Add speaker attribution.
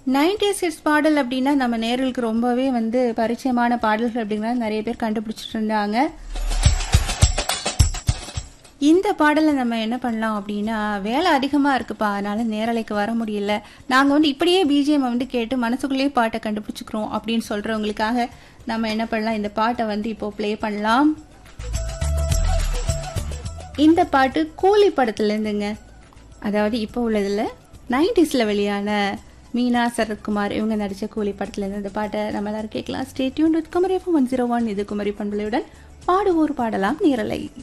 Speaker 1: nineties hits பாடல் அப்படின்னா நம்ம நேர்களுக்கு ரொம்பவே வந்து பரிச்சயமான பாடல்கள் அப்படிங்கிறது நிறைய பேர் கண்டுபிடிச்சிட்டு இருந்தாங்க இந்த பாடலை நம்ம என்ன பண்ணலாம் அப்படின்னா வேலை அதிகமாக இருக்குப்பா அதனால நேரலைக்கு வர முடியல நாங்கள் வந்து இப்படியே பிஜிஎம் வந்து கேட்டு மனசுக்குள்ளேயே பாட்டை கண்டுபிடிச்சிக்கிறோம் அப்படின்னு சொல்கிறவங்களுக்காக நம்ம என்ன பண்ணலாம் இந்த பாட்டை வந்து இப்போ ப்ளே பண்ணலாம் இந்த பாட்டு கூலி படத்துலேருந்துங்க அதாவது இப்போ உள்ளதில் நைன்டிஸில் வெளியான மீனா சரத்குமார் இவங்க நடித்த கூலி படத்துலேருந்து இந்த பாட்டை நம்ம எல்லாரும் கேட்கலாம் stay tune with Kumari one zero one இது குமரி பண்பலையுடன் பாடுவோர் பாடலாம் நேரலை